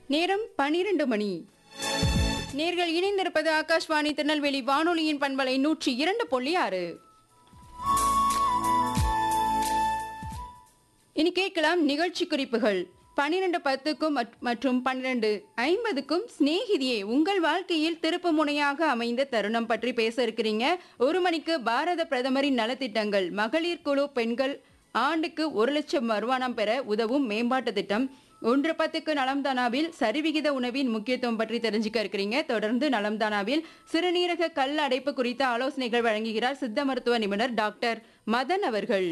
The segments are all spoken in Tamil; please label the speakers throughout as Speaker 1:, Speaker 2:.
Speaker 1: நேரம் பனிரெண்டு மணி நேர்கள் இணைந்திருப்பது ஆகாஷ்வாணி திருநெல்வேலி வானொலியின் பண்பலை நூற்றி இரண்டு புள்ளி ஆறு இனி கேட்கலாம் நிகழ்ச்சி குறிப்புகள் பன்னிரண்டு பத்துக்கும் மற்- மற்றும் பன்னிரண்டு ஐம்பதுக்கும் சிநேகிதியே உங்கள் வாழ்க்கையில் திருப்பு முனையாக அமைந்த தருணம் பற்றி பேச இருக்கிறீங்க ஒரு மணிக்கு பாரத பிரதமரின் நலத்திட்டங்கள் மகளிர் குழு பெண்கள் ஆண்டுக்கு ஒரு லட்சம் வருமானம் பெற உதவும் மேம்பாட்டு திட்டம் ஒன்று பத்துக்கு நலம்தானாவில் சரிவிகித உணவின் முக்கியத்துவம் பற்றி தெரிஞ்சுக்க இருக்கிறீங்க தொடர்ந்து நலம்தானாவில் சிறுநீரக கல் அடைப்பு குறித்த ஆலோசனைகள் வழங்குகிறார் சித்த மருத்துவ நிபுணர் டாக்டர் மதன் அவர்கள்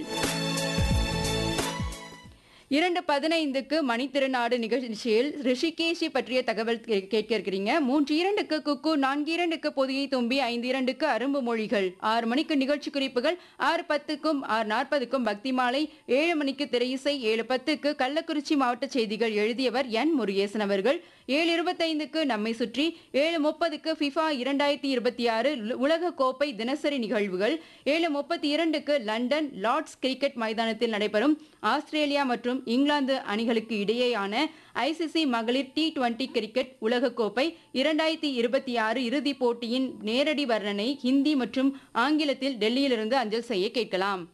Speaker 1: இரண்டு பதினைந்துக்கு மணித்திருநாடு நிகழ்ச்சியில் ரிஷிகேஷி பற்றிய தகவல் கே- கேட்க இருக்கிறீங்க மூன்று இரண்டுக்கு குக்கு நான்கு இரண்டுக்கு பொதியை தும்பி ஐந்து இரண்டுக்கு அரும்பு மொழிகள் ஆறு மணிக்கு நிகழ்ச்சி குறிப்புகள் ஆறு பத்துக்கும் ஆறு நாற்பதுக்கும் பக்தி மாலை ஏழு மணிக்கு திரையிசை ஏழு பத்துக்கு கள்ளக்குறிச்சி மாவட்ட செய்திகள் எழுதியவர் என் முருகேசன் அவர்கள் ஏழு இருபத்தைந்துக்கு நம்மை சுற்றி ஏழு முப்பதுக்கு ஃபிஃபா இரண்டாயிரத்தி இருபத்தி ஆறு உலக கோப்பை தினசரி நிகழ்வுகள் ஏழு முப்பத்தி இரண்டுக்கு லண்டன் லார்ட்ஸ் கிரிக்கெட் மைதானத்தில் நடைபெறும் ஆஸ்திரேலியா மற்றும் இங்கிலாந்து அணிகளுக்கு இடையேயான ஐசிசி மகளிர் டி டுவெண்டி கிரிக்கெட் உலகக்கோப்பை இரண்டாயிரத்தி இருபத்தி ஆறு இறுதிப் போட்டியின் நேரடி வர்ணனை ஹிந்தி மற்றும் ஆங்கிலத்தில் டெல்லியிலிருந்து அஞ்சல் செய்ய கேட்கலாம்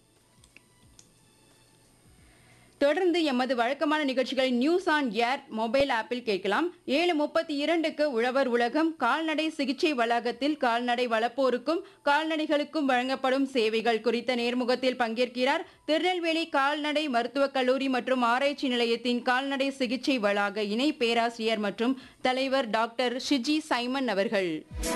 Speaker 1: தொடர்ந்து எமது வழக்கமான நிகழ்ச்சிகளை நியூஸ் ஆன் ஏர் மொபைல் ஆப்பில் கேட்கலாம் ஏழு முப்பத்தி இரண்டுக்கு உழவர் உலகம் கால்நடை சிகிச்சை வளாகத்தில் கால்நடை வளர்ப்போருக்கும் கால்நடைகளுக்கும் வழங்கப்படும் சேவைகள் குறித்த நேர்முகத்தில் பங்கேற்கிறார் திருநெல்வேலி கால்நடை மருத்துவக் கல்லூரி மற்றும் ஆராய்ச்சி நிலையத்தின் கால்நடை சிகிச்சை வளாக இணை பேராசிரியர் மற்றும் தலைவர் டாக்டர் ஷிஜி சைமன் அவர்கள்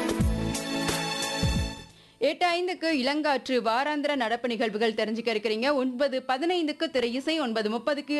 Speaker 1: எட்டு ஐந்துக்கு இளங்காற்று வாராந்திர நடப்பு நிகழ்வுகள் தெரிஞ்சுக்க இருக்கிறீங்க ஒன்பது பதினைந்துக்கு திரை இசை ஒன்பது முப்பதுக்கு